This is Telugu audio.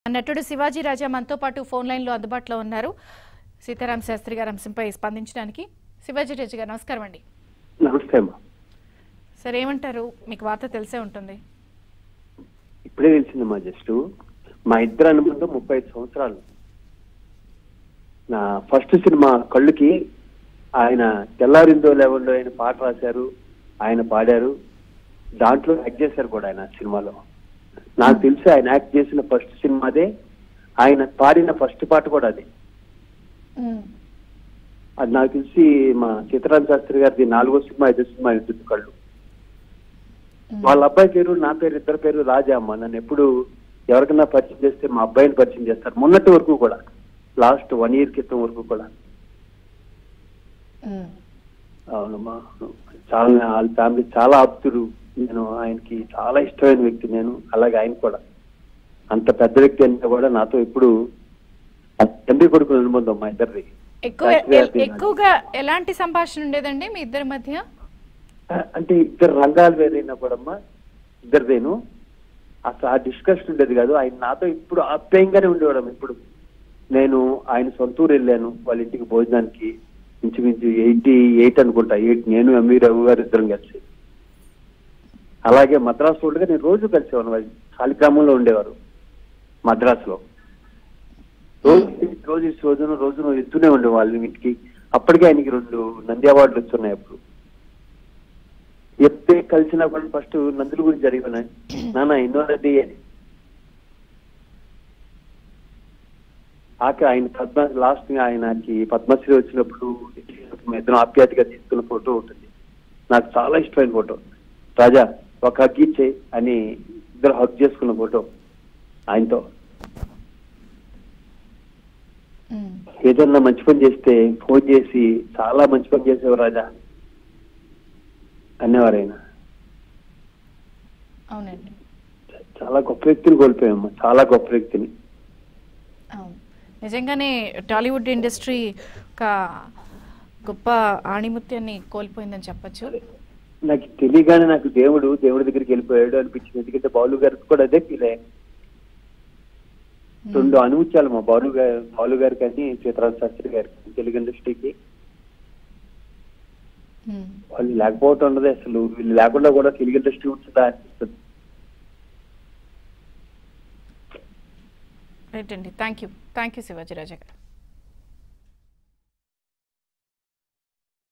నటుడు శివాజీ రాజా మనతో పాటు ఫోన్ లైన్లో అందుబాటులో ఉన్నారు సీతారాం శాస్త్రి గారి అంశంపై స్పందించడానికి శివాజీ రాజు గారు నమస్కారం అండి నమస్తే అమ్మా సార్ ఏమంటారు మీకు వార్త తెలిసే ఉంటుంది ఇప్పుడే తెలిసిందమ్మా జస్ట్ మా ఇద్దరు అనుబంధం ముప్పై ఐదు సంవత్సరాలు నా ఫస్ట్ సినిమా కళ్ళుకి ఆయన తెల్లారిందో లెవెల్లో ఆయన పాట రాశారు ఆయన పాడారు దాంట్లో యాక్ట్ చేశారు కూడా ఆయన సినిమాలో నాకు తెలిసి ఆయన యాక్ట్ చేసిన ఫస్ట్ సినిమా అదే ఆయన పాడిన ఫస్ట్ పాట కూడా అదే అది నాకు తెలిసి మా సీతారాం శాస్త్రి గారిది నాలుగో సినిమా ఐదో సినిమా ఉంటుంది కళ్ళు వాళ్ళ అబ్బాయి పేరు నా పేరు ఇద్దరు పేరు రాజా అమ్మ నన్ను ఎప్పుడు ఎవరికైనా పరిచయం చేస్తే మా అబ్బాయిని పరిచయం చేస్తారు మొన్నటి వరకు కూడా లాస్ట్ వన్ ఇయర్ క్రితం వరకు కూడా అవునమ్మా చాలా వాళ్ళ ఫ్యామిలీ చాలా ఆప్తుడు నేను ఆయనకి చాలా ఇష్టమైన వ్యక్తి నేను అలాగే ఆయన కూడా అంత పెద్ద వ్యక్తి అంటే కూడా నాతో ఇప్పుడు తండ్రి కొడుకు అనుబంధం మా ఇద్దరిది ఎక్కువ శాస్త్రి గారిది నాది. ఎక్కువగా ఎలాంటి సంభాషణ ఉండేదండి మీ ఇద్దరి మధ్య అంటే ఇద్దరు రంగాలు వేరైనా కూడా అమ్మా ఇద్దరిదేను అసలు ఆ డిస్కషన్ ఉండేది కాదు ఆయన నాతో ఇప్పుడు ఆప్యాయంగానే ఉండేవాడు ఇప్పుడు నేను ఆయన సొంత ఊరు వెళ్ళాను వాళ్ళ ఇంటికి భోజనానికి ఇంచుమించు ఎయిటీ ఎయిట్ అనుకుంటా ఎయిట్ నేను ఎంవి రఘు గారు ఇద్దరం కలిసి అలాగే మద్రాసు ఉండగా నేను రోజు కలిసేవాను వాళ్ళు శాలిగ్రామంలో ఉండేవారు మద్రాసులో రోజు రోజు ఈ రోజున రోజున వెళ్తూనే ఉండే వాళ్ళ ఇంటికి అప్పటికే ఆయనకి రెండు నంది అవార్డులు వస్తున్నాయి అప్పుడు ఎప్పుడే కలిసినా కూడా ఫస్ట్ నందుల గురించి జరిగినాయి నాన్న ఎన్నో నది అని ఆఖరి ఆయన పద్మ లాస్ట్ ఆయనకి పద్మశ్రీ వచ్చినప్పుడు మా ఇద్దరం ఆప్యాయతగా తీసుకున్న ఫోటో ఉంటుంది నాకు చాలా ఇష్టమైన ఫోటో రాజా ఒక హగ్ ఇచ్చే అని ఇద్దరు హగ్ చేసుకున్న ఫోటో ఆయనతో ఉమ్. ఏదన్నా మంచి పని చేస్తే ఫోన్ చేసి చాలా మంచి పని చేసేవారు రాజా అనేవారు ఆయన అవునండి చాలా గొప్ప వ్యక్తిని కోల్పోయామ్మా చాలా గొప్ప వ్యక్తిని అవును నిజంగానే టాలీవుడ్ ఇండస్ట్రీ ఒక గొప్ప ఆణిముత్యాన్ని కోల్పోయిందని చెప్పొచ్చు నాకు తెలియగానే నాకు దేవుడు దేవుడి దగ్గరికి వెళ్ళిపోయాడు అనిపించింది ఎందుకంటే బాలు గారికి కూడా అదే ఫీల్ అయ్యాను రెండు అనుభూత్యాలు మా బాలు గారు బాలు గారు కానీ సీతారామ శాస్త్రి గారికి తెలుగు ఇండస్ట్రీకి ఉమ్. వాళ్ళు లేకపోవటం ఉండదు అసలు వీళ్ళు లేకుండా కూడా తెలుగు ఇండస్ట్రీ ఉంటుందా అనిపిస్తుంది రైట్ అండి thank you thank you Shivaji Raja గారు